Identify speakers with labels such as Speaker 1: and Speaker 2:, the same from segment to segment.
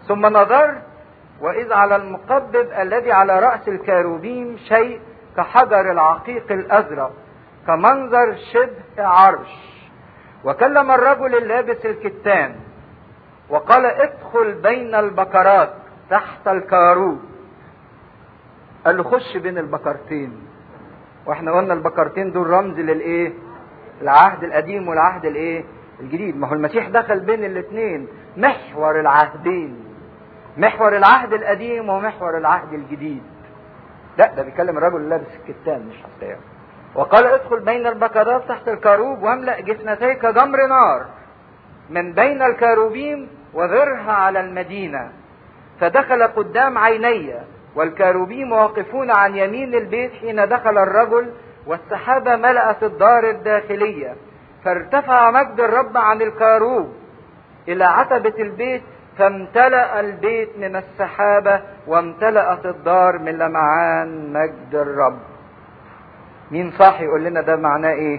Speaker 1: ثم نظرت وإذ على المقبب الذي على رأس الكاروبيم شيء كحجر العقيق الأزرق كمنظر شبه عرش وكلم الرجل اللابس الكتان وقال ادخل بين البكرات تحت الكاروب قال له خش بين البكرتين واحنا قلنا البكرتين دول رمز للايه العهد القديم والعهد الايه الجديد ما هو المسيح دخل بين الاثنين محور العهدين محور العهد القديم ومحور العهد الجديد لا ده بيتكلم الرجل اللي لابس الكتان مش حسيان وقال ادخل بين البكرات تحت الكروب واملأ جفنتيك جمر نار من بين الكروبيم وذرها على المدينة فدخل قدام عيني والكروبيم واقفون عن يمين البيت حين دخل الرجل والسحابة ملأت الدار الداخلية فارتفع مجد الرب عن الكاروب إلى عتبة البيت فامتلأ البيت من السحابة وامتلأت الدار من لمعان مجد الرب مين صح يقول لنا ده معناه ايه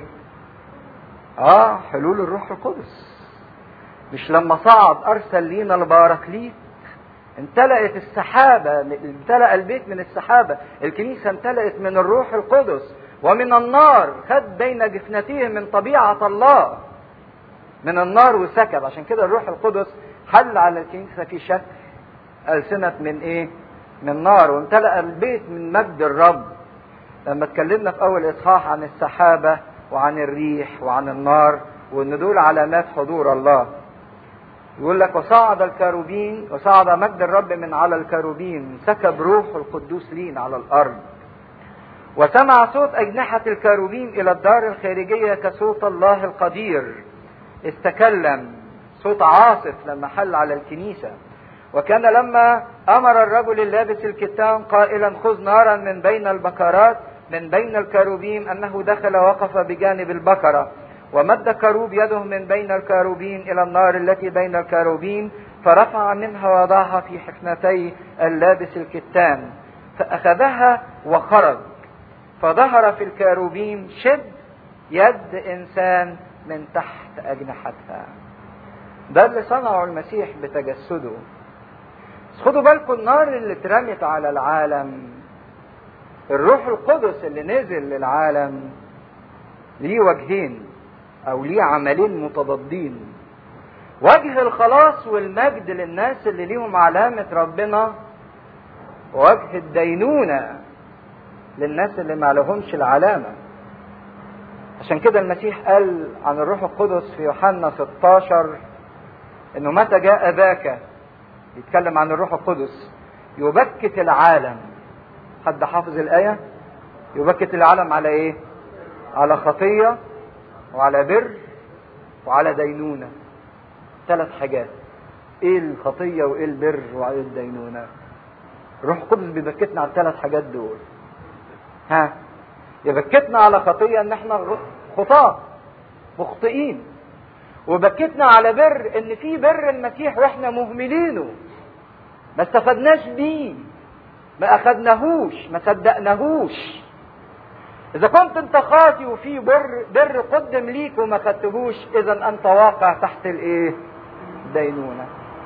Speaker 1: اه حلول الروح القدس مش لما صعد ارسل لينا الباركليت امتلأت السحابة امتلأ البيت من السحابة الكنيسة امتلأت من الروح القدس ومن النار خد بين جفنتيه من طبيعة الله من النار وسكب عشان كده الروح القدس حل على الكنيسة في شكل ألسنة من ايه من نار وامتلأ البيت من مجد الرب لما اتكلمنا في اول اصحاح عن السحابة وعن الريح وعن النار وان دول علامات حضور الله يقول لك وصعد الكروبين وصعد مجد الرب من على الكروبين سكب روح القدوس لين على الارض وسمع صوت اجنحة الكروبين الى الدار الخارجية كصوت الله القدير استكلم صوت عاصف لما حل على الكنيسة وكان لما امر الرجل اللابس الكتان قائلا خذ نارا من بين البكرات من بين الكروبيم انه دخل وقف بجانب البكره ومد كروب يده من بين الكروبين الى النار التي بين الكروبين فرفع منها ووضعها في حفنتي اللابس الكتان فاخذها وخرج فظهر في الكروبيم شب يد انسان من تحت اجنحتها ده اللي صنعه المسيح بتجسده بس خدوا بالكم النار اللي اترمت على العالم الروح القدس اللي نزل للعالم ليه وجهين او ليه عملين متضادين وجه الخلاص والمجد للناس اللي ليهم علامة ربنا ووجه الدينونة للناس اللي ما لهمش العلامة عشان كده المسيح قال عن الروح القدس في يوحنا 16 انه متى جاء ذاك يتكلم عن الروح القدس يبكت العالم حد حافظ الآية يبكت العالم على ايه على خطية وعلى بر وعلى دينونة ثلاث حاجات ايه الخطية وايه البر وايه الدينونة الروح القدس بيبكتنا على الثلاث حاجات دول ها يبكتنا على خطية ان احنا خطاة مخطئين وبكتنا على بر ان في بر المسيح واحنا مهملينه ما استفدناش بيه ما اخدناهوش ما صدقناهوش اذا كنت انت خاطي وفي بر بر قدم ليك وما خدتهوش اذا انت واقع تحت الايه دينونه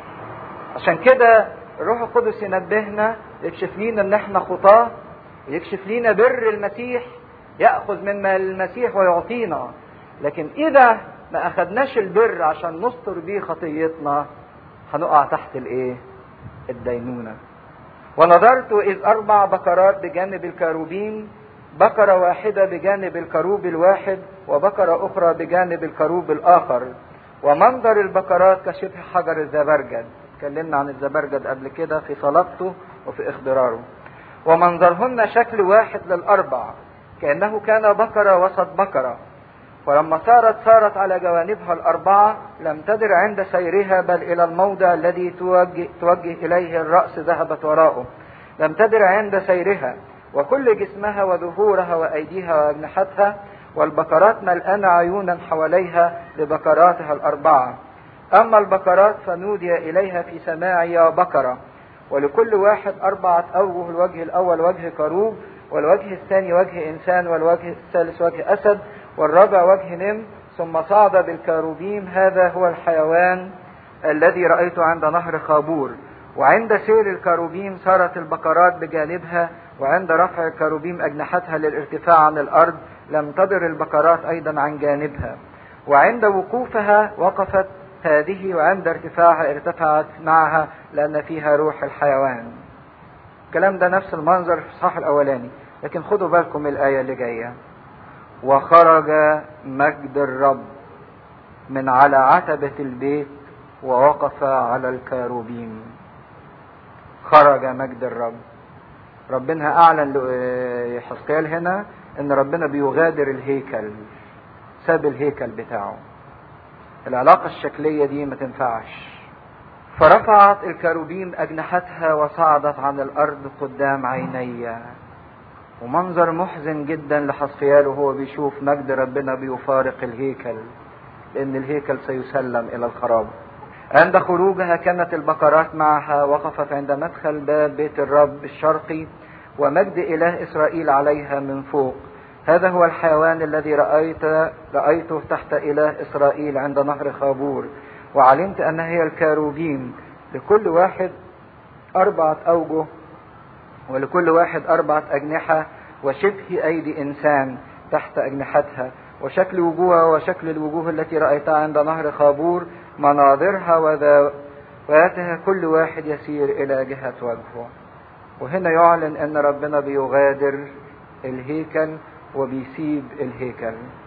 Speaker 1: عشان كده الروح القدس ينبهنا يكشف لينا ان احنا خطاه يكشف لينا بر المسيح ياخذ مما المسيح ويعطينا لكن اذا ما اخدناش البر عشان نستر بيه خطيتنا هنقع تحت الايه الدينونه ونظرت إذ أربع بكرات بجانب الكروبين بكرة واحدة بجانب الكروب الواحد وبكرة أخرى بجانب الكروب الآخر ومنظر البكرات كشبه حجر الزبرجد اتكلمنا عن الزبرجد قبل كده في صلابته وفي اخضراره ومنظرهن شكل واحد للأربع كأنه كان بكرة وسط بكرة ولما صارت صارت على جوانبها الأربعة لم تدر عند سيرها بل إلى الموضع الذي توجه, توجه إليه الرأس ذهبت وراءه لم تدر عند سيرها وكل جسمها وظهورها وأيديها وأجنحتها والبكرات ملأنة عيونا حواليها لبكراتها الأربعة أما البكرات فنودي إليها في سماع يا بكرة ولكل واحد أربعة أوجه الوجه الأول وجه كروب والوجه الثاني وجه إنسان والوجه الثالث وجه أسد والرابع وجه نم ثم صعد بالكاروبيم هذا هو الحيوان الذي رأيته عند نهر خابور وعند سير الكروبيم صارت البقرات بجانبها وعند رفع الكروبيم أجنحتها للارتفاع عن الأرض لم تضر البقرات أيضا عن جانبها وعند وقوفها وقفت هذه وعند ارتفاعها ارتفعت معها لأن فيها روح الحيوان الكلام ده نفس المنظر في الصح الأولاني لكن خدوا بالكم الآية اللي جاية وخرج مجد الرب من على عتبة البيت ووقف على الكاروبيم خرج مجد الرب ربنا أعلن لحسقيال هنا إن ربنا بيغادر الهيكل ساب الهيكل بتاعه العلاقة الشكلية دي ما تنفعش فرفعت الكروبيم أجنحتها وصعدت عن الأرض قدام عيني ومنظر محزن جدا لحسقيال وهو بيشوف مجد ربنا بيفارق الهيكل لأن الهيكل سيسلم إلى الخراب عند خروجها كانت البقرات معها وقفت عند مدخل باب بيت الرب الشرقي ومجد إله إسرائيل عليها من فوق هذا هو الحيوان الذي رأيت رأيته تحت إله إسرائيل عند نهر خابور وعلمت أنها هي الكاروبيم لكل واحد أربعة أوجه ولكل واحد أربعة أجنحة وشبه أيدي إنسان تحت أجنحتها وشكل وجوهها وشكل الوجوه التي رأيتها عند نهر خابور مناظرها وذواتها كل واحد يسير إلى جهة وجهه وهنا يعلن أن ربنا بيغادر الهيكل وبيسيب الهيكل